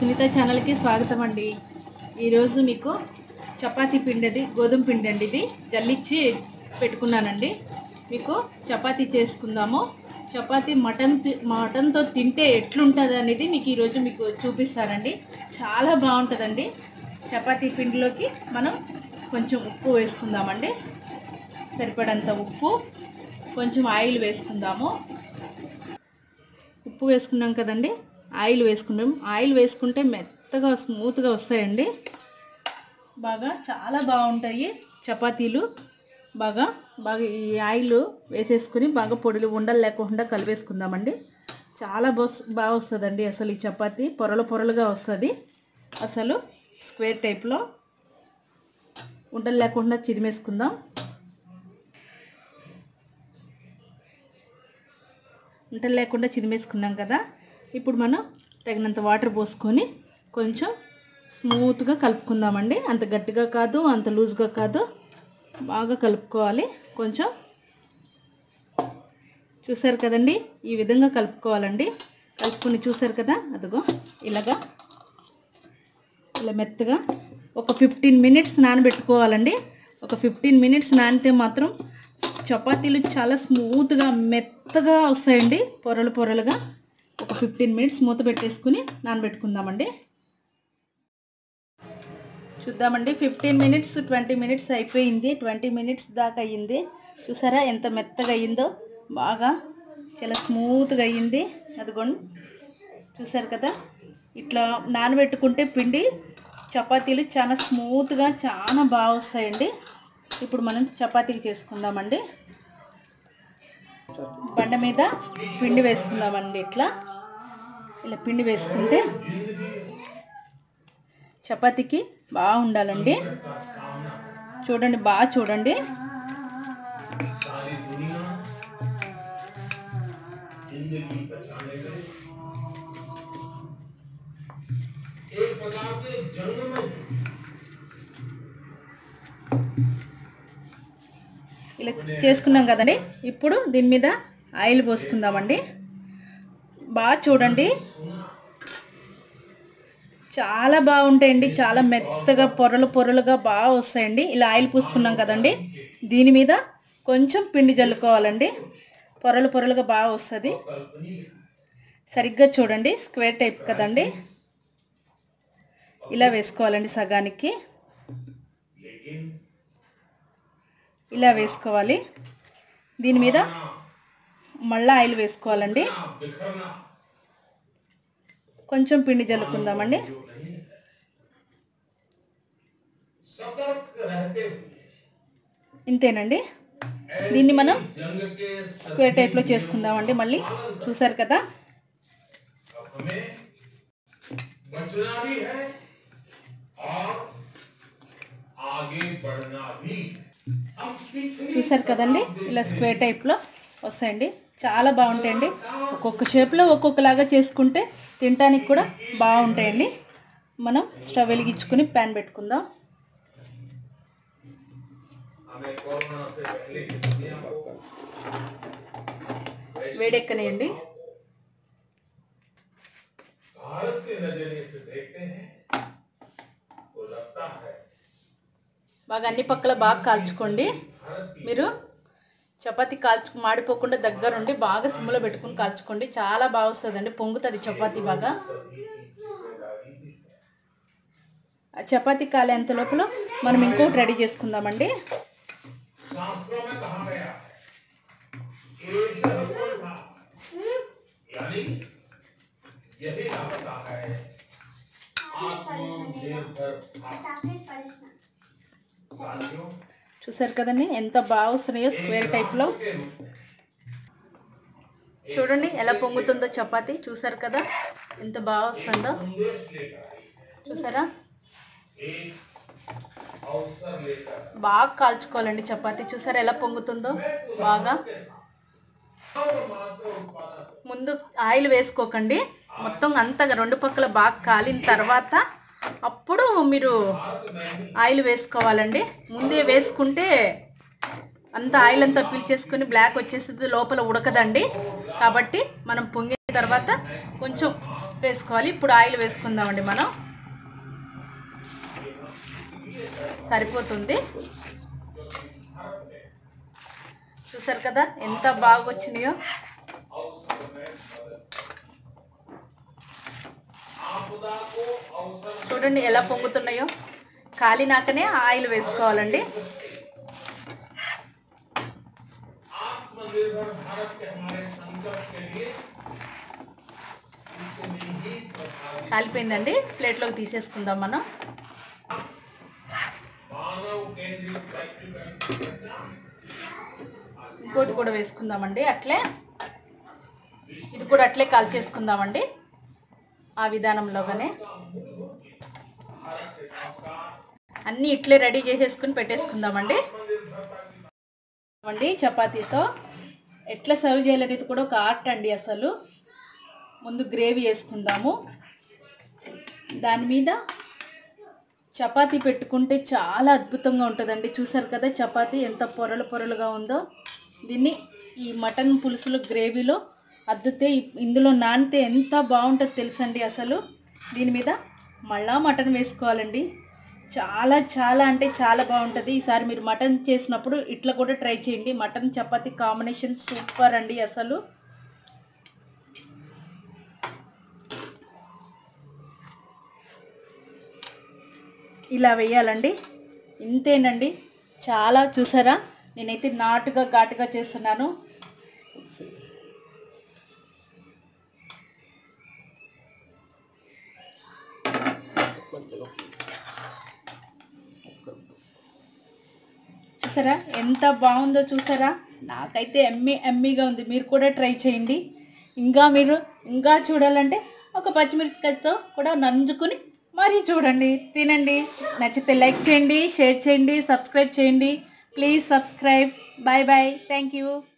సునీత ఛానల్కి స్వాగతం అండి ఈరోజు మీకు చపాతీ పిండిది గోధుమ పిండి అండి ఇది జల్లిచ్చి పెట్టుకున్నానండి మీకు చపాతీ చేసుకుందాము చపాతీ మటన్ తి- మటన్తో తింటే ఎట్లుంటుంది అనేది మీకు ఈరోజు మీకు చూపిస్తానండి చాలా బాగుంటుందండి చపాతీ పిండిలోకి మనం కొంచెం ఉప్పు వేసుకుందామండి సరిపడంత ఉప్పు కొంచెం ఆయిల్ వేసుకుందాము ఉప్పు వేసుకున్నాం కదండి ఆయిల్ వేసుకున్నాం ఆయిల్ వేసుకుంటే మెత్తగా స్మూత్గా వస్తాయండి బాగా చాలా బాగుంటాయి చపాతీలు బాగా బాగా ఈ ఆయిల్ వేసేసుకుని బాగా పొడులు ఉండలు లేకుండా కలిపేసుకుందామండి చాలా బస్ బాగా వస్తుందండి అసలు ఈ చపాతీ పొరలు పొరలుగా వస్తుంది అసలు స్క్వేర్ టైప్లో ఉండలు లేకుండా చిరిమేసుకుందాం ఉంటలు లేకుండా చిదిమేసుకున్నాం కదా ఇప్పుడు మనం తగినంత వాటర్ పోసుకొని కొంచెం స్మూత్గా కలుపుకుందామండి అంత గట్టిగా కాదు అంత లూజ్గా కాదు బాగా కలుపుకోవాలి కొంచెం చూసారు కదండి ఈ విధంగా కలుపుకోవాలండి కలుపుకొని చూసారు కదా అదిగో ఇలాగా ఇలా మెత్తగా ఒక ఫిఫ్టీన్ మినిట్స్ నానబెట్టుకోవాలండి ఒక ఫిఫ్టీన్ మినిట్స్ నానితే మాత్రం చపాతీలు చాలా స్మూత్గా మెత్తగా వస్తాయండి పొరలు పొరలుగా ఒక ఫిఫ్టీన్ మినిట్స్ మూత పెట్టేసుకుని నానబెట్టుకుందామండి చూద్దామండి ఫిఫ్టీన్ మినిట్స్ ట్వంటీ మినిట్స్ అయిపోయింది ట్వంటీ మినిట్స్ దాకా అయ్యింది చూసారా ఎంత మెత్తగా అయ్యిందో బాగా చాలా స్మూత్గా అయ్యింది అదిగోండి చూసారు కదా ఇట్లా నానబెట్టుకుంటే పిండి చపాతీలు చాలా స్మూత్గా చాలా బాగా వస్తాయండి ఇప్పుడు మనం చపాతీలు చేసుకుందామండి బండ మీద పిండి వేసుకుందామండి ఇట్లా ఇలా పిండి వేసుకుంటే చపాతీకి బాగా ఉండాలండి చూడండి బాగా చూడండి ఇలా చేసుకున్నాం కదండి ఇప్పుడు దీని మీద ఆయిల్ పోసుకుందామండి బాగా చూడండి చాలా బాగుంటాయండి చాలా మెత్తగా పొరలు పొరలుగా బాగా వస్తాయండి ఇలా ఆయిల్ పూసుకున్నాం కదండి దీని మీద కొంచెం పిండి జల్లుకోవాలండి పొరలు పొరలుగా బాగా వస్తుంది సరిగ్గా చూడండి స్క్వేర్ టైప్ కదండి ఇలా వేసుకోవాలండి సగానికి ఇలా వేసుకోవాలి దీని మీద మళ్ళీ ఆయిల్ వేసుకోవాలండి కొంచెం పిండి జల్లుకుందామండి ఇంతేనండి దీన్ని మనం స్క్వేర్ టైప్లో చేసుకుందామండి మళ్ళీ చూసారు కదా बचना भी है और आगे बढ़ना भी हम पिछली చూసారు కదండి ఇలా స్క్వేర్ టైప్లో వస్తాయండి చాలా బాగుంటాయండి ఒక్కొక్క షేప్లో ఒక్కొక్కలాగా చేసుకుంటే తినడానికి కూడా బాగుంటాయండి మనం స్టవ్ వెలిగించుకుని ప్యాన్ పెట్టుకుందాం हमें कोरोना से पहले की दुनिया को వేడెక్కనేయండి भारत के नजरिए से देखते हैं तो लगता है బాగా అన్ని పక్కల బాగా కాల్చుకోండి మీరు చపాతీ కాల్చు మాడిపోకుండా దగ్గరుండి బాగా సిమ్లో పెట్టుకుని కాల్చుకోండి చాలా బాగా వస్తుందండి పొంగుతుంది చపాతీ బాగా ఆ చపాతీ కాలేంత లోపల మనం ఇంకోటి రెడీ చేసుకుందామండి शास्त्रों में कहा गया है एष था यानी यही रास्ता है आत्मनिर्भर भारत साथियों చూసారు కదండి ఎంత బాగా వస్తున్నాయో స్క్వేర్ టైప్లో के रूप में చూడండి ఎలా పొంగుతుందో చపాతీ చూసారు కదా ఎంత బాగా వస్తుందో संदेश लेकर आई చూసారా एक अवसर लेकर బాగా కాల్చుకోవాలండి చపాతీ చూసారా ఎలా పొంగుతుందో బాగా सर्वमात्र उत्पादन ముందు ఆయిల్ వేసుకోకండి మొత్తం అంతగా రెండు పక్కల బాగా కాలిన తర్వాత అప్పుడు మీరు ఆయిల్ వేసుకోవాలండి ముందే వేసుకుంటే అంత ఆయిల్ అంతా పీల్చేసుకుని బ్లాక్ వచ్చేస్తుంది లోపల ఉడకదండి కాబట్టి మనం పొంగిన తర్వాత కొంచెం వేసుకోవాలి ఇప్పుడు ఆయిల్ వేసుకుందామండి మనం సరిపోతుంది చూసారు కదా ఎంత బాగా వచ్చినాయో आपदा को अवसर చూడండి ఎలా పొంగుతున్నాయో కాలినాకనే ఆయిల్ వేసుకోవాలండి आत्मनिर्भर भारत के हमारे संकल्प के लिए इतनी ही प्रभावी కాలిపోయిందండి ప్లేట్లోకి తీసేసుకుందాం మనం मानव केंद्रित वैश्वीकरण की चर्चा ఇంకోటి కూడా వేసుకుందామండి అట్లే ఇది కూడా అట్లే కాల్ చేసుకుందామండి ఆ విధానంలోగానే అన్నీ ఇట్లే రెడీ చేసేసుకుని పెట్టేసుకుందామండి అండి చపాతీతో ఎట్లా సర్వ్ చేయాలనేది కూడా ఒక ఆర్ట్ అండి అసలు ముందు గ్రేవీ వేసుకుందాము దాని మీద చపాతీ పెట్టుకుంటే చాలా అద్భుతంగా ఉంటుందండి చూసారు కదా చపాతీ ఎంత పొరలు పొరలుగా ఉందో దీన్ని ఈ మటన్ పులుసులో గ్రేవీలో అద్దుతే ఇ- ఇందులో నానితే ఎంత బాగుంటుందో తెలుసండి అసలు దీని మీద మళ్ళా మటన్ వేసుకోవాలండి చాలా చాలా అంటే చాలా బాగుంటుంది ఈసారి మీరు మటన్ చేసినప్పుడు ఇట్లా కూడా ట్రై చేయండి మటన్ చపాతీ కాంబినేషన్ సూపర్ అండి అసలు ఇలా వేయాలండి ఇంతేనండి చాలా చూసారా నేనైతే నాటుగా ఘాటుగా చేస్తున్నాను చూసారా ఎంత బాగుందో చూసారా నాకైతే ఎమ్మి ఎమ్మిగా ఉంది మీరు కూడా ట్రై చేయండి ఇంకా మీరు ఇంకా చూడాలంటే ఒక పచ్చిమిరపకాయతో కూడా నంజుకుని మరీ చూడండి తినండి నచ్చితే లైక్ చేయండి షేర్ చేయండి సబ్స్క్రైబ్ చేయండి please subscribe bye bye thank you